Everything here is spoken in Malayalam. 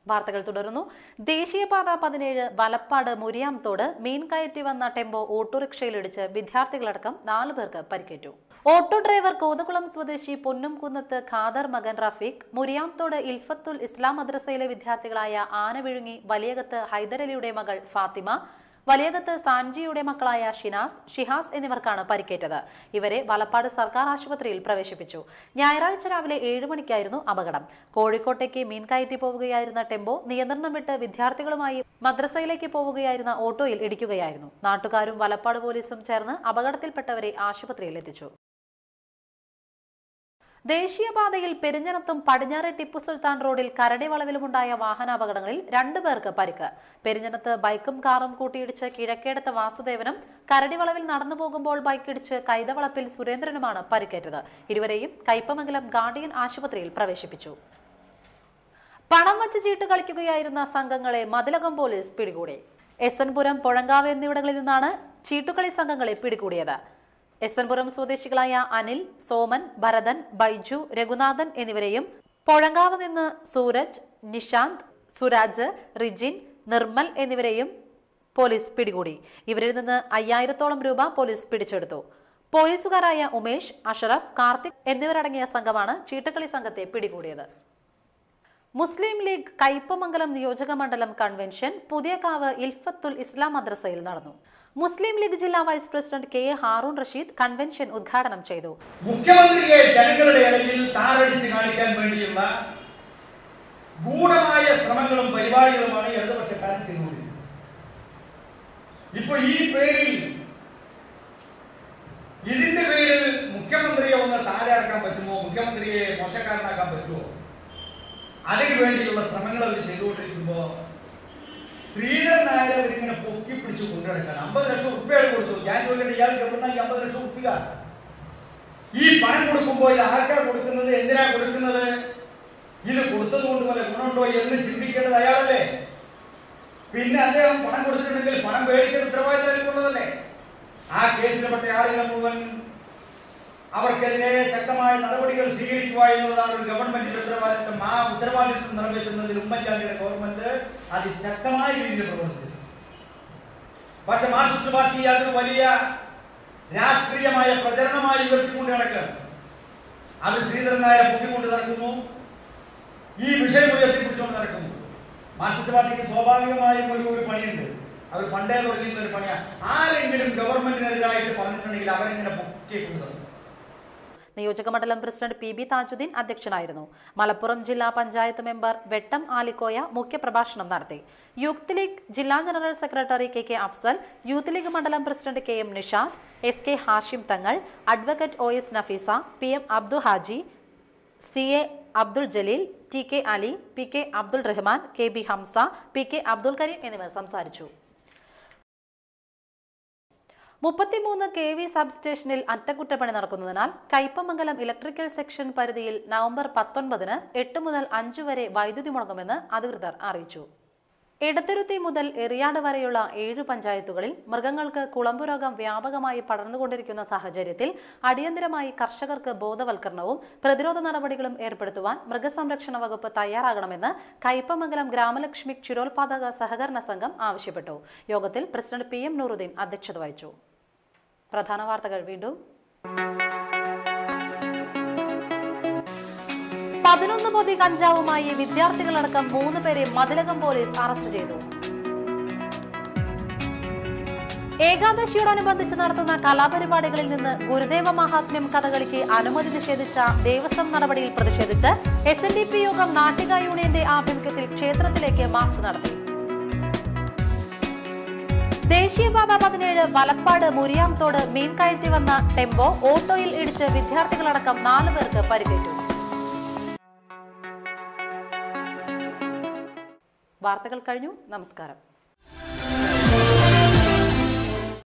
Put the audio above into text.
വാർത്തകൾ തുടരുന്നു ദേശീയപാത പതിനേഴ് വലപ്പാട് മുരിയാംതോട് മീൻ കയറ്റി വന്ന ടെമ്പോ ഓട്ടോറിക്ഷയിലിടിച്ച് വിദ്യാർത്ഥികളടക്കം നാലു പേർക്ക് പരിക്കേറ്റു ഓട്ടോ ഡ്രൈവർ കോതകുളം സ്വദേശി പൊന്നുംകുന്നത്ത് ഖാദർ മകൻ റഫീഖ് മുരിയാംതോട് ഇൽഫത്തുൽ ഇസ്ലാം മദ്രസയിലെ വിദ്യാർത്ഥികളായ ആനവിഴുങ്ങി വലിയകത്ത് ഹൈദരലിയുടെ മകൾ ഫാത്തിമ വലിയകത്ത് സാൻജിയുടെ മക്കളായ ഷിനാസ് ഷിഹാസ് എന്നിവർക്കാണ് പരിക്കേറ്റത് ഇവരെ വലപ്പാട് സർക്കാർ ആശുപത്രിയിൽ പ്രവേശിപ്പിച്ചു ഞായറാഴ്ച രാവിലെ ഏഴ് മണിക്കായിരുന്നു അപകടം കോഴിക്കോട്ടേക്ക് മീൻ കയറ്റി പോവുകയായിരുന്ന ടെമ്പോ നിയന്ത്രണം വിട്ട് വിദ്യാർത്ഥികളുമായി മദ്രസയിലേക്ക് പോവുകയായിരുന്ന ഓട്ടോയിൽ ഇടിക്കുകയായിരുന്നു നാട്ടുകാരും വലപ്പാട് പോലീസും ചേർന്ന് അപകടത്തിൽപ്പെട്ടവരെ ആശുപത്രിയിൽ എത്തിച്ചു ദേശീയപാതയിൽ പെരിഞ്ഞനത്തും പടിഞ്ഞാറെ ടിപ്പു സുൽത്താൻ റോഡിൽ കരടി വളവിലുമുണ്ടായ വാഹനാപകടങ്ങളിൽ രണ്ടു പേർക്ക് പരിക്ക് പെരിഞ്ഞനത്ത് ബൈക്കും കാറും കൂട്ടിയിടിച്ച് കിഴക്കേടത്ത് വാസുദേവനും കരടി വളവിൽ നടന്നു പോകുമ്പോൾ ബൈക്കിടിച്ച് കൈതവളപ്പിൽ സുരേന്ദ്രനുമാണ് പരിക്കേറ്റത് ഇരുവരെയും കയ്പമംഗലം ഗാർഡിയൻ ആശുപത്രിയിൽ പ്രവേശിപ്പിച്ചു പണം വച്ച് ചീട്ട് കളിക്കുകയായിരുന്ന സംഘങ്ങളെ മതിലകം പോലീസ് പിടികൂടി എസ് എൻ പുരം പൊഴങ്കാവ് എന്നിവിടങ്ങളിൽ നിന്നാണ് ചീട്ടുകളി സംഘങ്ങളെ പിടികൂടിയത് എസ് എൻ പുരം സ്വദേശികളായ അനിൽ സോമൻ ഭരതൻ ബൈജു രഘുനാഥൻ എന്നിവരെയും പൊഴങ്കാവ് നിന്ന് സൂരജ് നിഷാന്ത് സുരാജ് റിജിൻ നിർമ്മൽ എന്നിവരെയും പോലീസ് പിടികൂടി ഇവരിൽ നിന്ന് അയ്യായിരത്തോളം രൂപ പോലീസ് പിടിച്ചെടുത്തു പോലീസുകാരായ ഉമേഷ് അഷറഫ് കാർത്തിക് എന്നിവരടങ്ങിയ സംഘമാണ് ചീട്ടുകളി സംഘത്തെ പിടികൂടിയത് മുസ്ലിം ലീഗ് കയ്പമംഗലം നിയോജക മണ്ഡലം കൺവെൻഷൻ പുതിയകാവ് ഇൽഫത്തുൽ ഇസ്ലാം മദ്രസയിൽ നടന്നു മുസ്ലിം ലീഗ് ജില്ലാ vice president K A Haroon Rasheed convention ഉദ്ഘാടനം ചെയ്തു മുഖ്യമന്ത്രിയെ ജനങ്ങളുടെ ഇടയിൽ താറടിച്ച് കാണിക്കാൻ വേണ്ടിയുള്ള ഗൂഢമായ ശ്രമങ്ങളും പരിപാടികളുമാണ് ഇടതുപക്ഷക്കാരൻ ചെയ്തുകൊണ്ടിരിക്കുന്നത് ഇപ്പൊ ഈ പേരിൽ ഇതിന്റെ പേരിൽ മുഖ്യമന്ത്രിയെ ഒന്ന് താഴെ ഇറക്കാൻ പറ്റുമോ മുഖ്യമന്ത്രിയെ മോശക്കാരനാക്കാൻ പറ്റുമോ അതിനു വേണ്ടിയുള്ള ശ്രമങ്ങൾ അവർ ചെയ്തുകൊണ്ടിരിക്കുമ്പോ ശ്രീധരൻ നായർ അവരിങ്ങനെ പൊക്കി പിടിച്ച് കൊണ്ടുനടക്കാണ് അമ്പത് ലക്ഷം ഉറുപ്പ്യ കൊടുത്തു ഞാൻ ചോദിക്കട്ടെ ഇയാൾക്ക് എവിടുന്ന ഈ അമ്പത് ലക്ഷം ഉറുപ്പിക ഈ പണം കൊടുക്കുമ്പോൾ ഇത് ആർക്കാ കൊടുക്കുന്നത് എന്തിനാ കൊടുക്കുന്നത് ഇത് കൊടുത്തത് കൊണ്ട് വല്ല ഗുണമുണ്ടോ എന്ന് ചിന്തിക്കേണ്ടത് അയാളല്ലേ പിന്നെ അദ്ദേഹം പണം കൊടുത്തിട്ടുണ്ടെങ്കിൽ പണം മേടിക്കേണ്ട ഉത്തരവാദിത്തം അയാൾക്കുള്ളതല്ലേ ആ കേസിൽപ്പെട്ട ആളുകൾ മുഴുവൻ അവർക്കെതിരെ ശക്തമായ നടപടികൾ സ്വീകരിക്കുക എന്നുള്ളതാണ് ഒരു ഗവൺമെന്റിന്റെ ഉത്തരവാദിത്തം ആ ഉത്തരവാദിത്വം നിറവേറ്റുന്നതിൽ ഉമ്മൻചാണ്ടിയുടെ ഗവൺമെന്റ് അതിശക്തമായ രീതിയിൽ പ്രവർത്തിച്ചു പക്ഷെ മാർക്സിസ്റ്റ് പാർട്ടി അതൊരു വലിയ രാഷ്ട്രീയമായ പ്രചരണമായി ഉയർത്തിക്കൊണ്ട് നടക്കുകയാണ് അത് ശ്രീധരൻ നായരെ പൊക്കിക്കൊണ്ട് നടക്കുന്നു ഈ വിഷയം ഉയർത്തിപ്പിടിച്ചുകൊണ്ട് നടക്കുന്നു മാർക്സിസ്റ്റ് പാർട്ടിക്ക് സ്വാഭാവികമായും ഒരു ഒരു പണിയുണ്ട് അവർ പണ്ടേ തുടങ്ങിയിരുന്ന ഒരു പണിയാണ് ആരെങ്കിലും ഗവൺമെന്റിനെതിരായിട്ട് പറഞ്ഞിട്ടുണ്ടെങ്കിൽ അവരെങ്ങനെ പൊക്കിക്കൊണ്ട് നടക്കും നിയോജക മണ്ഡലം പ്രസിഡന്റ് പി ബി താജുദ്ദീൻ അധ്യക്ഷനായിരുന്നു മലപ്പുറം ജില്ലാ പഞ്ചായത്ത് മെമ്പർ വെട്ടം ആലിക്കോയ മുഖ്യപ്രഭാഷണം നടത്തി യൂത്ത് ലീഗ് ജില്ലാ general secretary K K Afsal youth league മണ്ഡലം president K M Nishad S K Hashim Thangal advocate O S Nafeesa P M Abdu Haji C A Abdul Jaleel T K Ali P K Abdul Rahman K B Hamza P K Abdul Kareem എന്നിവർ സംസാരിച്ചു മുപ്പത്തിമൂന്ന് കെ വി സബ് സ്റ്റേഷനിൽ അറ്റകുറ്റപ്പണി നടക്കുന്നതിനാൽ കയ്പമംഗലം ഇലക്ട്രിക്കൽ സെക്ഷൻ പരിധിയിൽ നവംബർ പത്തൊൻപതിന് എട്ട് മുതൽ അഞ്ചു വരെ വൈദ്യുതി മുടങ്ങുമെന്ന് അധികൃതർ അറിയിച്ചു എടത്തിരുത്തി മുതൽ എറിയാട് വരെയുള്ള ഏഴ് പഞ്ചായത്തുകളിൽ മൃഗങ്ങൾക്ക് കുളമ്പു രോഗം വ്യാപകമായി പടർന്നുകൊണ്ടിരിക്കുന്ന സാഹചര്യത്തിൽ അടിയന്തരമായി കർഷകർക്ക് ബോധവൽക്കരണവും പ്രതിരോധ നടപടികളും ഏർപ്പെടുത്തുവാൻ മൃഗസംരക്ഷണ വകുപ്പ് തയ്യാറാകണമെന്ന് കയ്പമംഗലം ഗ്രാമലക്ഷ്മി ക്ഷീരോത്പാദക സഹകരണ സംഘം ആവശ്യപ്പെട്ടു യോഗത്തിൽ പ്രസിഡന്റ് പി എം നൂറുദ്ദീൻ അധ്യക്ഷത വഹിച്ചു പ്രധാന വാർത്തകൾ വീണ്ടും പതിനൊന്ന് പൊതി കഞ്ചാവുമായി വിദ്യാർത്ഥികളടക്കം മൂന്ന് പേരെ മതിലകം പോലീസ് അറസ്റ്റ് ചെയ്തു ഏകാദശിയോടനുബന്ധിച്ച് നടത്തുന്ന കലാപരിപാടികളിൽ നിന്ന് ഗുരുദേവ മഹാത്മ്യം കഥകളിക്ക് അനുമതി നിഷേധിച്ച ദേവസ്വം നടപടിയിൽ പ്രതിഷേധിച്ച് എസ് എൻ ഡി പി യോഗം നാട്ടിക യൂണിയന്റെ ആഭിമുഖ്യത്തിൽ ക്ഷേത്രത്തിലേക്ക് മാർച്ച് നടത്തി ദേശീയപാത പതിനേഴ് വലപ്പാട് മുരിയാംതോട് മീൻ കയറ്റി വന്ന ടെമ്പോ ഓട്ടോയിൽ ഇടിച്ച് വിദ്യാർത്ഥികളടക്കം നാല് പേർക്ക് പരിക്കേറ്റു വാർത്തകൾ കഴിഞ്ഞു നമസ്കാരം